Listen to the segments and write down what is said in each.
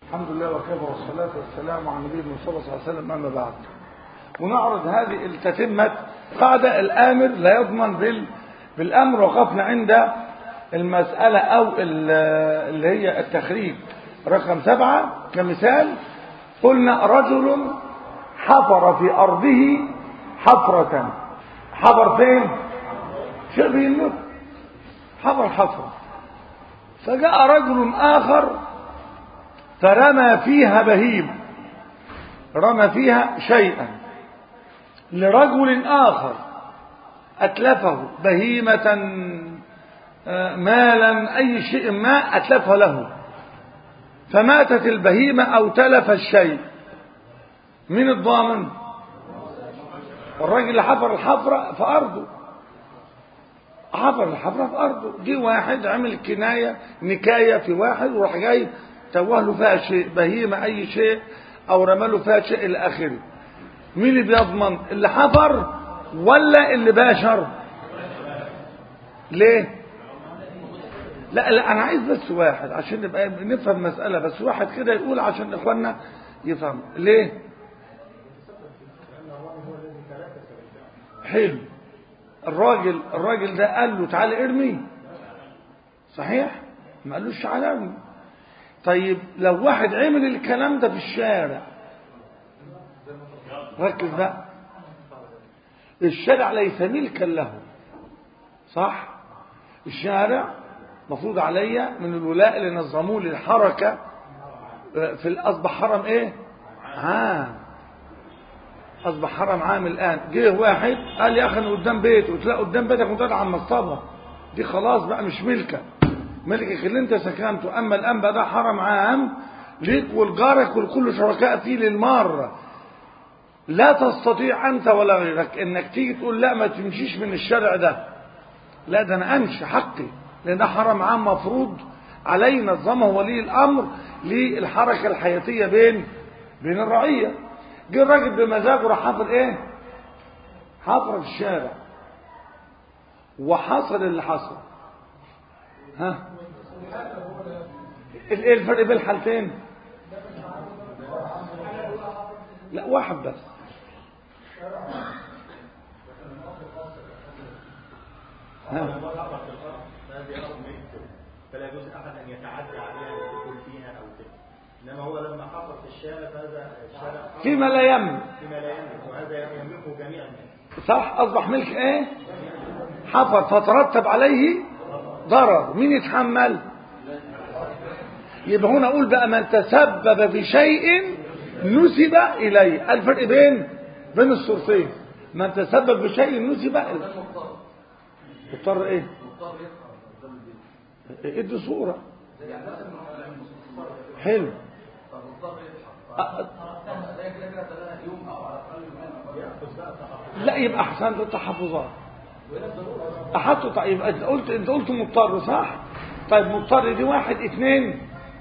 الحمد لله وكفى والصلاة والسلام على النبي صلى الله عليه وسلم أما بعد ونعرض هذه التتمة قاعدة الآمر لا يضمن بال بالأمر وقفنا عند المسألة أو اللي هي التخريج رقم سبعة كمثال قلنا رجل حفر في أرضه حفرة حفر فين؟ شبه النفر حفر حفرة فجاء رجل آخر فرمى فيها بهيم رمى فيها شيئا لرجل آخر أتلفه بهيمة مالا أي شيء ما أتلفه له فماتت البهيمة أو تلف الشيء من الضامن الراجل اللي حفر الحفرة في أرضه حفر الحفرة في أرضه جه واحد عمل كناية نكاية في واحد وراح جاي توه له فيها شيء بهيمة أي شيء أو رمى له فيها شيء إلى آخره مين اللي بيضمن اللي حفر ولا اللي باشر ليه لا لا انا عايز بس واحد عشان نبقى نفهم مسألة بس واحد كده يقول عشان اخواننا يفهم ليه حلو الراجل الراجل ده قال له تعالى ارمي صحيح ما قالوش تعالى ارمي طيب لو واحد عمل الكلام ده في الشارع ركز بقى الشارع ليس ملكا له صح الشارع مفروض عليا من الولاء اللي نظموه للحركة في الأصبح حرم ايه عام أصبح حرم عام الآن جه واحد قال يا أخي أنا قدام بيت قلت لا قدام بيتك وانت عم مصطبة دي خلاص بقى مش ملكك ملكك اللي انت سكنته أما الآن بقى ده حرم عام ليك ولجارك والكل شركاء فيه للمرة لا تستطيع أنت ولا غيرك إنك تيجي تقول لا ما تمشيش من الشارع ده لا ده أنا أمشي حقي لأن ده حرم عام مفروض علينا نظمه ولي الأمر للحركة الحياتية بين بين الرعية جه الراجل بمزاجه راح حفر ايه حفر في الشارع وحصل اللي حصل ها ايه الفرق بين الحالتين لا واحد بس ها فلا يجوز احد ان يتعدى عليها للدخول فيها او كده انما هو لما حفر في الشارع فهذا الشارع فيما لا يملك فيما لا يملك وهذا يملكه جميع الناس صح اصبح ملك ايه حفر فترتب عليه ضرر مين يتحمل يبقى هنا اقول بقى من تسبب في شيء نسب اليه الفرق بين بين الصورتين من تسبب في شيء نسب اليه مضطر ايه ادي صورة حلو لا يبقى احسن التحفظات احطه طيب انت قلت انت قلت مضطر صح طيب مضطر دي واحد اثنين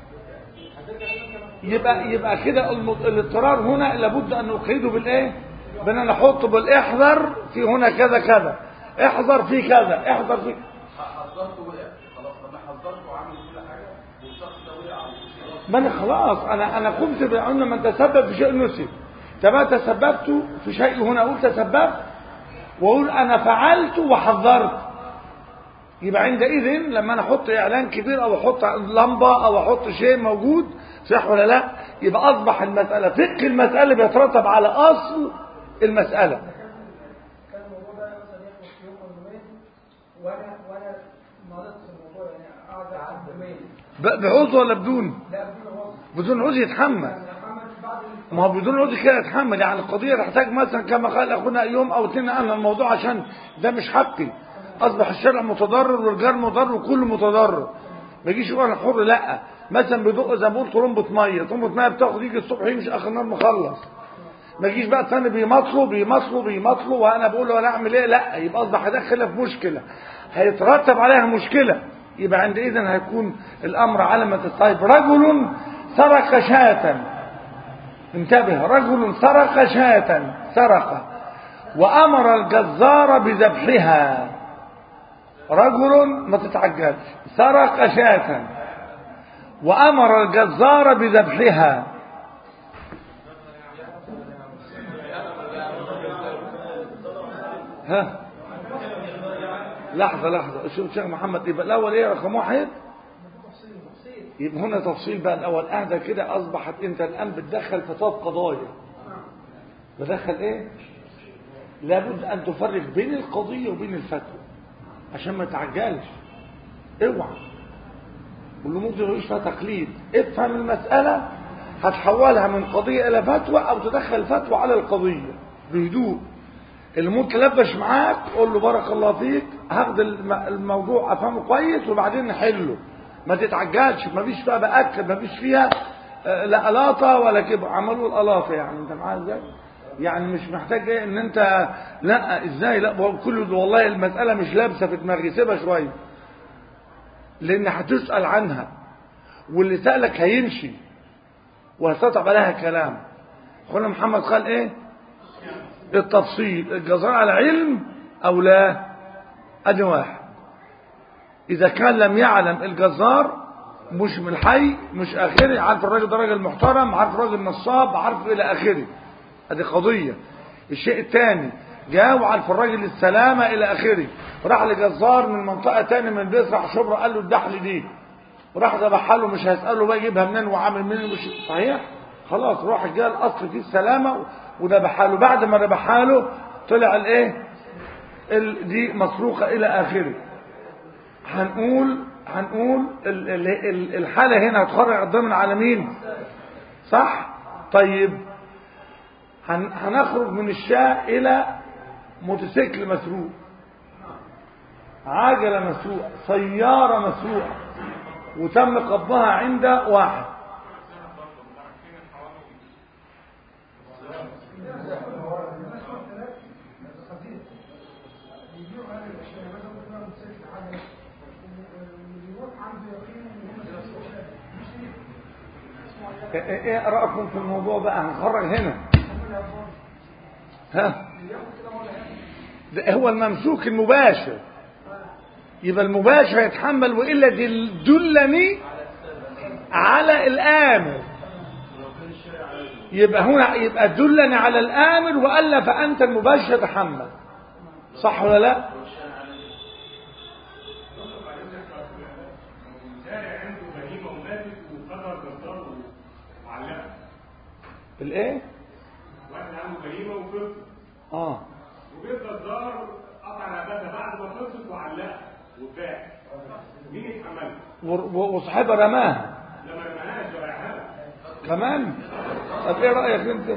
يبقى يبقى كده الاضطرار هنا لابد ان نقيده بالايه بان نحطه بالاحذر في هنا كذا كذا احذر في كذا احذر في حذرته وقع خلاص لما حذرته عامل كل حاجه والشخص ده وقع على ما انا خلاص انا انا قمت بان من تسبب في شيء نسب طب انا تسببت في شيء هنا اقول تسببت واقول انا فعلت وحذرت يبقى عندئذ لما انا احط اعلان كبير او احط لمبه او احط شيء موجود صح ولا لا يبقى اصبح المساله فقه المساله بيترتب على اصل المساله كان الموضوع ده مثلا يخلص في يوم او يومين وانا وانا مرضت في الموضوع يعني قاعد قعدت يومين ب- بعذر ولا بدون لا بدون عذر بدون عذر يتحمل يعني محمد بعد ال- ما هو بدون عذر كده يتحمل يعني القضيه تحتاج مثلا كما قال اخونا يوم او اتنين انا الموضوع عشان ده مش حقي اصبح الشارع متضرر والجار مضر وكله متضرر ما يجيش يقول انا حر لا مثلا بيدق زي ما بقول طرمبه ميه طرمبه ميه بتاخد يجي الصبح يمشي اخر النهار مخلص ما يجيش بقى الثاني بيمطلوا بيمطلوا بيمطلوا وانا بقول له انا اعمل ايه لا يبقى اصبح هدخلها في مشكله هيترتب عليها مشكله يبقى عندئذ هيكون الامر على ما طيب رجل سرق شاة انتبه رجل سرق شاة سرق وامر الجزار بذبحها رجل ما تتعجلش سرق شاة وأمر الجزار بذبحها ها لحظة لحظة شوف شيخ محمد يبقى الأول إيه رقم واحد يبقى هنا تفصيل بقى الأول أهدى كده أصبحت أنت الآن بتدخل في ثلاث قضايا بدخل إيه؟ لابد أن تفرق بين القضية وبين الفتوى عشان ما تعجلش اوعى والأمور دي ملوش فيها تقليد افهم المسألة هتحولها من قضية إلى فتوى أو تدخل فتوى على القضية بهدوء الأمور تلبش معاك قول له بارك الله فيك هاخد الم- الموضوع أفهمه كويس وبعدين نحله ما تتعجلش ما فيش فيها بأكد ما فيش فيها آه، لا قلاطة ولا كبر عملوا القلاطة يعني انت معايا ازاي يعني مش محتاج ايه ان انت لا ازاي لا بقول كله ده والله المسألة مش لابسة في دماغي سيبها شوية لان هتسأل عنها واللي سألك هيمشي وهيستطعب عليها كلام اخونا محمد قال ايه التفصيل الجزاء على علم او لا ادي واحد اذا كان لم يعلم الجزار مش من الحي مش اخري عارف الراجل ده راجل محترم عارف الراجل نصاب عارف الى اخره ادي قضيه الشيء الثاني جاء وعارف الراجل السلامه الى اخره راح لجزار من منطقه تاني من بيت راح شبرا قال له الدحل دي وراح ذبحها له مش هيساله بقى يجيبها منين وعامل منين مش صحيح خلاص راح جاء الاصل فيه السلامه وذبحها له بعد ما ذبحها له طلع الايه ال- دي مسروقه الى اخره هنقول هنقول ال- ال- ال- الحاله هنا هتخرج الضمن على مين صح طيب هن- هنخرج من الشاة الى موتوسيكل مسروق عجلة مسروقة سيارة مسروقة وتم قبضها عند واحد بيبيعوا هذه الاشياء مثلا ممكن يعمل موتوسيكل عجله ويروح عنده يقين ان هم نفس الاشياء مش ليه؟ ايه إيه رأيكم في الموضوع بقى هنخرج هنا ها ده هو الممسوك المباشر يبقى المباشر يتحمل والا دل- دلني على الامر يبقى هنا يبقى دلني على الامر والا فانت المباشر تحمل صح ولا لا زارع عنده بهيمه وماتت وقدر جزار وعلقها الايه واحد عنده بهيمه وفطر اه وجه جزار قطع رقبتها بعد ما خلصت وعلقها واتباع مين يتحملها؟ و- و- وصاحبها رماها لما رماهاش ضيعها كمان طب ايه رايك انت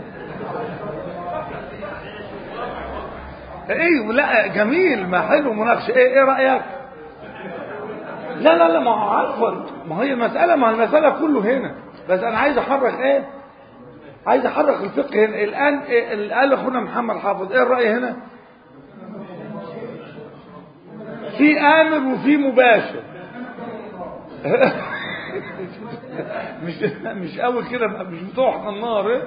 ايه لا جميل ما حلو مناقشه ايه ايه رايك لا لا لا ما هو عفوا ما هي المساله ما هي المساله كله هنا بس انا عايز احرك ايه عايز احرك الفقه هنا الان إيه اللي قال اخونا محمد حافظ ايه الراي هنا في امر وفي مباشر مش مش قوي كده مش بتوع النار إيه؟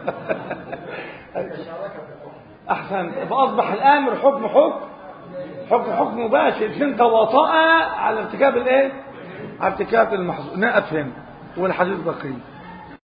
احسن فاصبح الامر حكم حكم حكم حكم مباشر الاثنين تواطأ على ارتكاب الايه على ارتكاب المحظور نقف هنا والحديث بقيه